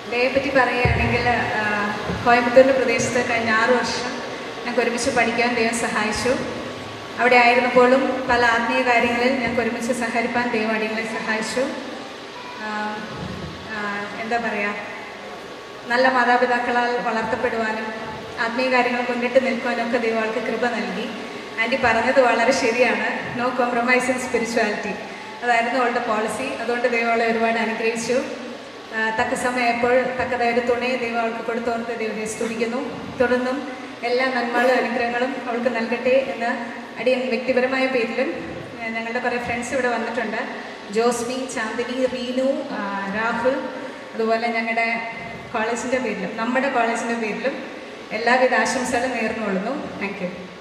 ഡേയെ പറ്റി പറയുകയാണെങ്കിൽ ആ, കോയമ്പത്തൂരിൻ്റെ പ്രദേശത്ത് കഴിഞ്ഞ ആറ് വർഷം ഞങ്ങൾക്ക് ഒരുമിച്ച് പഠിക്കാൻ ദൈവം സഹായിച്ചു അവിടെ ആയിരുന്നപ്പോഴും പല ആത്മീയ കാര്യങ്ങളിൽ ഞങ്ങൾക്ക് ഒരുമിച്ച് സഹകരിപ്പാൻ ദൈവം അടിയങ്ങളെ സഹായിച്ചു ആ, ആ, എന്താ പറയുക നല്ല മാതാപിതാക്കളാൽ വളർത്തപ്പെടുവാനും ആത്മീയ കാര്യങ്ങൾ മുന്നിട്ട് നിൽക്കുവാനും ഒക്കെ ദൈവം ആൾക്ക് കൃപ നൽകി ആൻറ്റി പറഞ്ഞത് വളരെ ശരിയാണ് നോ കോംപ്രമൈസ് ഇൻ സ്പിരിച്വാലിറ്റി അതായിരുന്നു അവളുടെ പോളിസി അതുകൊണ്ട് ദൈവം അവളെ ഒരുപാട് അനുഗ്രഹിച്ചു ആ, തക്ക സമയപ്പോൾ തക്കതായ ഒരു തുണയെ ദൈവം അവൾക്ക് കൊടുത്തോർത്ത് ദൈവത്തെ സ്തുതിക്കുന്നു തുടർന്നും എല്ലാ നന്മകളും അനുഗ്രഹങ്ങളും അവൾക്ക് നൽകട്ടെ എന്ന് അടിയൻ വ്യക്തിപരമായ പേരിലും ആ, ഞങ്ങളുടെ കുറേ ഫ്രണ്ട്സ് ഇവിടെ വന്നിട്ടുണ്ട് ജോസ്മി ചാന്ദിനി റീനു ആ, രാഹുൽ അതുപോലെ ഞങ്ങളുടെ കോളേജിൻ്റെ പേരിലും നമ്മുടെ കോളേജിൻ്റെ പേരിലും എല്ലാവിധ ആശംസകളും നേർന്നുകൊള്ളുന്നു താങ്ക് യു